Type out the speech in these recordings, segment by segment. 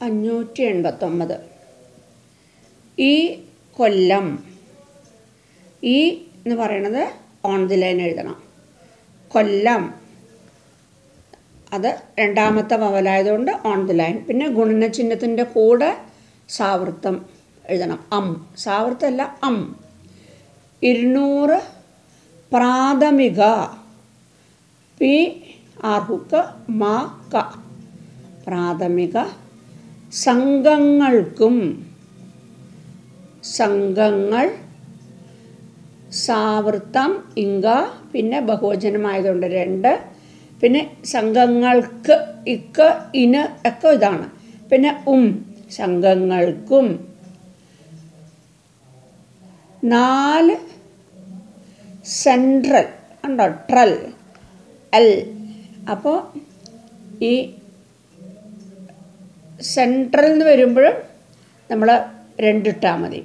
അഞ്ഞൂറ്റി എൺപത്തൊമ്പത് ഈ കൊല്ലം ഈ എന്ന് പറയണത് ഓൺ ദി ലൈൻ എഴുതണം കൊല്ലം അത് രണ്ടാമത്തെ വവലായതുകൊണ്ട് ഓൺ ദി ലൈൻ പിന്നെ ഗുണനചിഹ്നത്തിൻ്റെ കൂടെ സാവൃത്തം എഴുതണം അം സാവൃത്തമല്ല അം ഇരുന്നൂറ് പ്രാഥമിക പി ആർഹുക്ക് മാ ക പ്രാഥമിക സംഘങ്ങൾക്കും സംഘങ്ങൾ സാവൃത്തം ഇങ്ക പിന്നെ ബഹുവചനമായതുകൊണ്ട് രണ്ട് പിന്നെ സംഘങ്ങൾക്ക് ഇക്ക് ഇന് ഒക്കെ ഇതാണ് പിന്നെ ഉം സംഘങ്ങൾക്കും നാല് സെൻട്രൽ ഉണ്ടോ ട്രൽ എൽ അപ്പോൾ ഈ സെൻട്രൽ എന്ന് വരുമ്പോഴും നമ്മൾ രണ്ടിട്ടാൽ മതി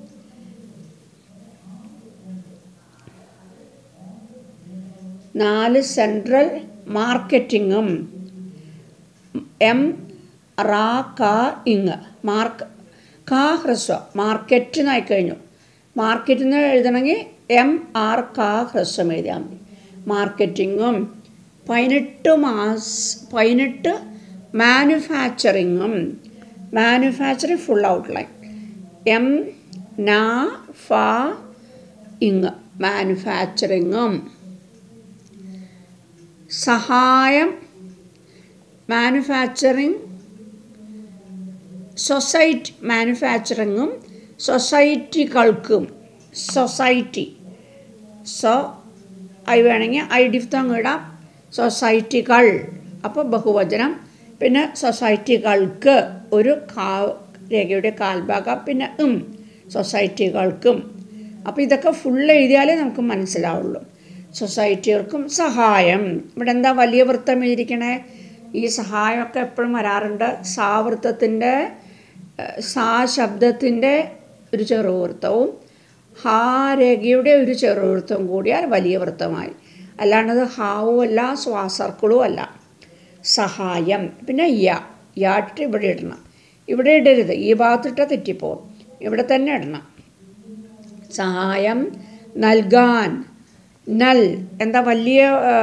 നാല് സെൻട്രൽ മാർക്കറ്റിങ്ങും എം റാ കാ ഇങ് മാർക്ക് കാ ഹ്രസ്വ മാർക്കറ്റ് എന്നായി കഴിഞ്ഞു മാർക്കറ്റ് എന്ന് എഴുതണമെങ്കിൽ എം ആർ കാ ഹ്രസ്വം എഴുതിയാൽ മതി മാർക്കറ്റിങ്ങും പതിനെട്ട് മാസ് പതിനെട്ട് മാനുഫാക്ചറിങ്ങും മാനുഫാക്ചറിങ് ഫുൾ ഔട്ട്ലൈൻ എം നാ ഫ ഇങ് മാനുഫാക്ചറിങ്ങും സഹായം മാനുഫാക്ചറിങ് സൊസൈറ്റി മാനുഫാക്ചറിങ്ങും സൊസൈറ്റികൾക്കും സൊസൈറ്റി സോ ഐ വേണമെങ്കിൽ ഐ ഡിഫ്തം ഇടാം സൊസൈറ്റികൾ അപ്പോൾ ബഹുവചനം പിന്നെ സൊസൈറ്റികൾക്ക് ഒരു കാ രേഖയുടെ കാൽഭാഗം പിന്നെ ഉം സൊസൈറ്റികൾക്കും അപ്പോൾ ഇതൊക്കെ ഫുൾ എഴുതിയാലേ നമുക്ക് മനസ്സിലാവുള്ളൂ സൊസൈറ്റികൾക്കും സഹായം ഇവിടെ എന്താ വലിയ വൃത്തം എഴുതിയിരിക്കണേ ഈ സഹായമൊക്കെ എപ്പോഴും വരാറുണ്ട് സാവൃത്തത്തിൻ്റെ സാ ശബ്ദത്തിൻ്റെ ഒരു ചെറുവൃത്തവും ഹാ രേഖയുടെ ഒരു ചെറുവൃത്തവും കൂടിയാൽ വലിയ വൃത്തമായി അല്ലാണ്ടത് ഹാവും അല്ല സ്വാസർക്കിളും അല്ല സഹായം പിന്നെ യ യാട്ട് ഇവിടെ ഇടണം ഇവിടെ ഇടരുത് ഈ ഭാഗത്തിട്ട തെറ്റിപ്പോവും ഇവിടെ തന്നെ ഇടണം സഹായം നൽകാൻ നൽ എന്താ വലിയ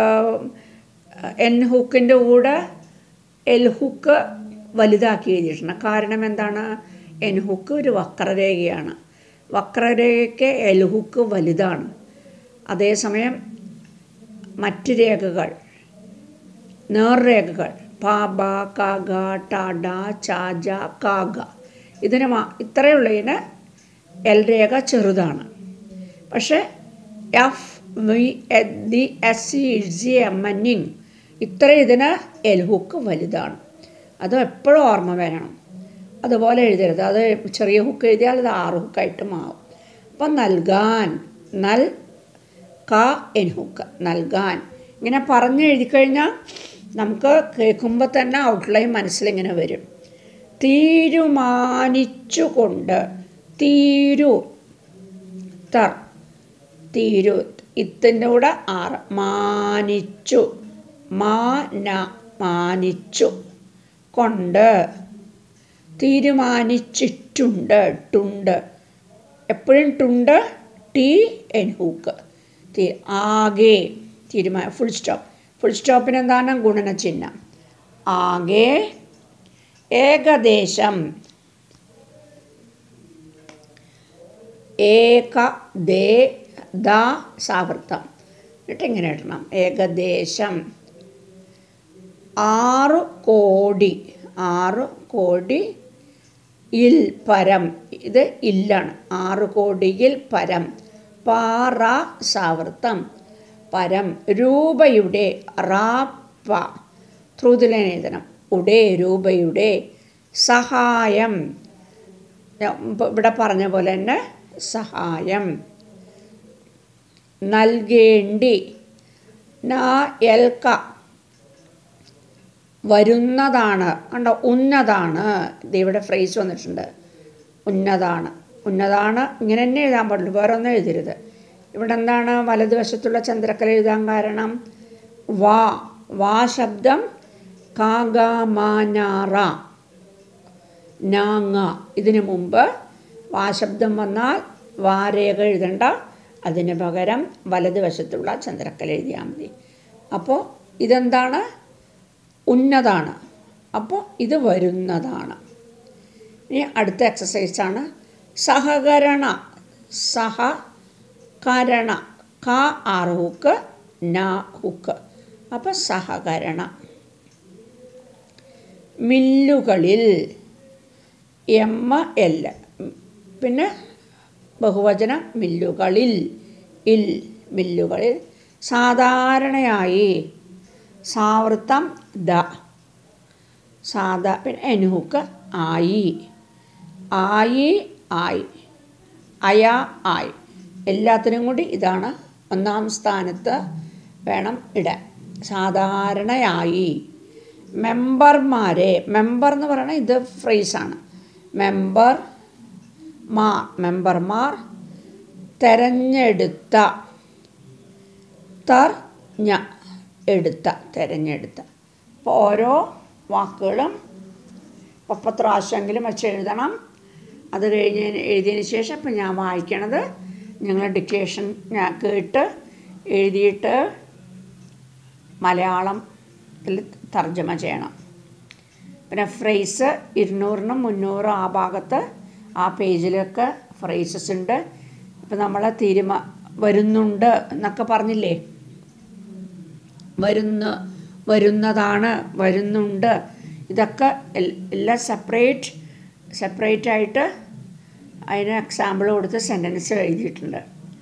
എൻ ഹുക്കിൻ്റെ കൂടെ എൽ ഹുക്ക് വലുതാക്കി എഴുതിയിട്ടുണ്ട് കാരണം എന്താണ് എൻ ഹുക്ക് ഒരു വക്രരേഖയാണ് വക്രരേഖയ്ക്ക് എൽ ഹുക്ക് വലുതാണ് അതേസമയം മറ്റ് രേഖകൾ നേർരേഖകൾ പ ബ ക ഗ ട ഡ ച ജ ക ഗ ഇതിന് മാ ഇത്രയുള്ളതിന് എൽ രേഖ ചെറുതാണ് പക്ഷേ F V D S C ഇസി എം എൻ ഇങ് ഇത്ര ഇതിന് എൽ ഹുക്ക് വലുതാണ് അത് എപ്പോഴും ഓർമ്മ വരണം അതുപോലെ എഴുതരുത് അത് ചെറിയ ഹുക്ക് എഴുതിയാൽ അത് ആറ് ഹുക്കായിട്ട് മാറും അപ്പം നൽകാൻ നൽ ക എൻ ഹുക്ക് നൽകാൻ ഇങ്ങനെ പറഞ്ഞ് എഴുതി കഴിഞ്ഞാൽ നമുക്ക് കേൾക്കുമ്പോൾ തന്നെ ഔട്ട്ലൈൻ മനസ്സിലിങ്ങനെ വരും തീരുമാനിച്ചുകൊണ്ട് തീരു തർ തീരു ഇത്തിൻ്റെ കൂടെ ആറ് മാനിച്ചു മാന മാനിച്ചു കൊണ്ട് തീരുമാനിച്ചിട്ടുണ്ട് ടുണ്ട് എപ്പോഴും ടുണ്ട് ടി എൻ ഹൂക്ക് തീ ആകെ തീരുമാനം ഫുൾ സ്റ്റോപ്പ് ഫുൾ സ്റ്റോപ്പിന് എന്താണ് ഗുണനചിഹ്നം ആകെ ഏകദേശം ഏക ദേ ദ സാവൃത്തം എന്നിട്ട് ഇങ്ങനെ ഇടണം ഏകദേശം ആറ് കോടി ആറ് കോടി ഇൽ പരം ഇത് ഇല്ലാണ് ആറ് കോടിയിൽ പരം പാറ സാവൃത്തം പരം രൂപയുടെ റാപ്പ ത്രൂതിലേൻ എഴുതണം ഉടേ രൂപയുടെ സഹായം ഇവിടെ പറഞ്ഞ പോലെ തന്നെ സഹായം നൽകേണ്ടി ന എൽക്ക വരുന്നതാണ് കണ്ടോ ഉന്നതാണ് ഇത് ഇവിടെ ഫ്രേസ് വന്നിട്ടുണ്ട് ഉന്നതാണ് ഉന്നതാണ് ഇങ്ങനെ തന്നെ എഴുതാൻ പാടുള്ളൂ വേറെ ഒന്നും എഴുതരുത് ഇവിടെ എന്താണ് വലതുവശത്തുള്ള ചന്ദ്രക്കല എഴുതാൻ കാരണം വാ വാ ശബ്ദം കാഗാമാനാറ നാങ്ങ ഇതിനു മുമ്പ് വാശബ്ദം വന്നാൽ വാരേഖ എഴുതണ്ട അതിന് പകരം വലതുവശത്തുള്ള ചന്ദ്രക്കല എഴുതിയാൽ മതി അപ്പോൾ ഇതെന്താണ് ഉന്നതാണ് അപ്പോൾ ഇത് വരുന്നതാണ് ഇനി അടുത്ത എക്സസൈസാണ് സഹകരണ സഹകരണ ക ആറ് ഹുക്ക് ന ഹുക്ക് അപ്പോൾ സഹകരണ മില്ലുകളിൽ എം എൽ പിന്നെ ബഹുവചനം മില്ലുകളിൽ ഇൽ മില്ലുകളിൽ സാധാരണയായി സാവൃത്തം ദ സാധാ പിന്നെ എനുഹുക്ക് ആയി ആയി ആയി അയ ആയി എല്ലാത്തിനും കൂടി ഇതാണ് ഒന്നാം സ്ഥാനത്ത് വേണം ഇടാൻ സാധാരണയായി മെമ്പർമാരെ മെമ്പർ എന്ന് പറയുന്നത് ഇത് ഫ്രേസാണ് മെമ്പർ മാർ മെമ്പർമാർ തെരഞ്ഞെടുത്ത തർ ഞ എടുത്ത തെരഞ്ഞെടുത്ത അപ്പോൾ ഓരോ വാക്കുകളും പത്ത് പ്രാവശ്യമെങ്കിലും വെച്ച് എഴുതണം അത് കഴിഞ്ഞ് എഴുതിയതിന് ശേഷം ഇപ്പം ഞാൻ വായിക്കണത് നിങ്ങൾ ഡിക്റ്റേഷൻ ഞാൻ കേട്ട് എഴുതിയിട്ട് മലയാളത്തിൽ തർജ്ജമ ചെയ്യണം പിന്നെ ഫ്രേസ് ഇരുന്നൂറിനും മുന്നൂറും ആ ഭാഗത്ത് ആ പേജിലൊക്കെ ഫ്രേസസ് ഉണ്ട് ഇപ്പം നമ്മൾ തീരുമാ വരുന്നുണ്ട് എന്നൊക്കെ പറഞ്ഞില്ലേ വരുന്ന വരുന്നതാണ് വരുന്നുണ്ട് ഇതൊക്കെ എൽ- എല്ലാം സെപ്പറേറ്റ് സെപ്പറേറ്റ് ആയിട്ട് അതിന് എക്സാമ്പിൾ കൊടുത്ത് സെൻറ്റൻസ് എഴുതിയിട്ടുണ്ട്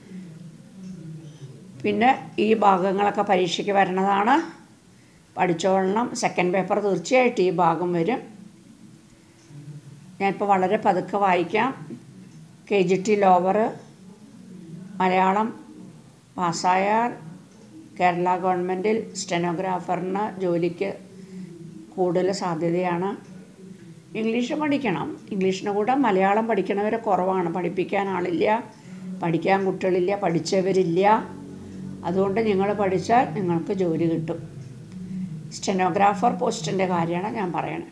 പിന്നെ ഈ ഭാഗങ്ങളൊക്കെ പരീക്ഷയ്ക്ക് വരണതാണ് പഠിച്ചോളണം സെക്കൻഡ് പേപ്പർ തീർച്ചയായിട്ടും ഈ ഭാഗം വരും ഞാനിപ്പോൾ വളരെ പതുക്കെ വായിക്കാം K G T lower Malayalam പാസ്സായാൽ കേരള ഗവൺമെൻറ്റിൽ സ്റ്റെനോഗ്രാഫറിന് ജോലിക്ക് കൂടുതൽ സാധ്യതയാണ് ഇംഗ്ലീഷ് പഠിക്കണം ഇംഗ്ലീഷിന് കൂടെ മലയാളം പഠിക്കണവരെ കുറവാണ് പഠിപ്പിക്കാൻ ആളില്ല പഠിക്കാൻ കുട്ടികളില്ല പഠിച്ചവരില്ല അതുകൊണ്ട് നിങ്ങൾ പഠിച്ചാൽ നിങ്ങൾക്ക് ജോലി കിട്ടും സ്റ്റെനോഗ്രാഫർ പോസ്റ്റിൻ്റെ കാര്യമാണ് ഞാൻ പറയണത്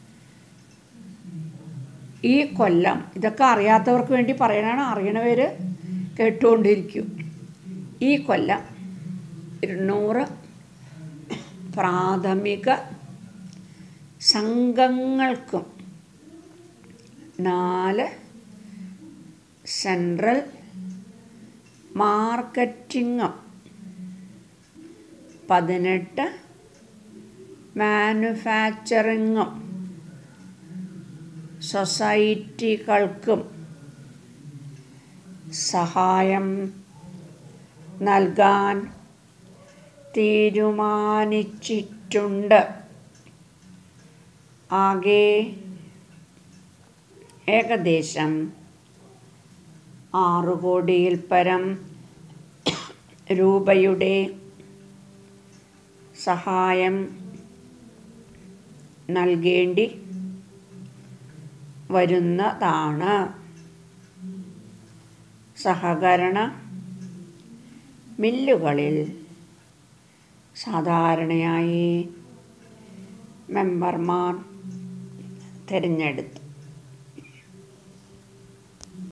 ഈ കൊല്ലം ഇതൊക്കെ അറിയാത്തവർക്ക് വേണ്ടി പറയണതാണ് അറിയണവർ കേട്ടുകൊണ്ടിരിക്കും ഈ കൊല്ലം ഇരുന്നൂറ് പ്രാഥമിക സംഘങ്ങൾക്കും നാല് സെൻട്രൽ മാർക്കറ്റിങ്ങും പതിനെട്ട് മാനുഫാക്ചറിങ്ങും സൊസൈറ്റികൾക്കും സഹായം നൽകാൻ തീരുമാനിച്ചിട്ടുണ്ട് ആകെ ഏകദേശം ആറു കോടിയിൽ പരം രൂപയുടെ സഹായം നൽകേണ്ടി വരുന്നതാണ് സഹകരണ മില്ലുകളിൽ സാധാരണയായി മെമ്പർമാർ തിരഞ്ഞെടുത്ത്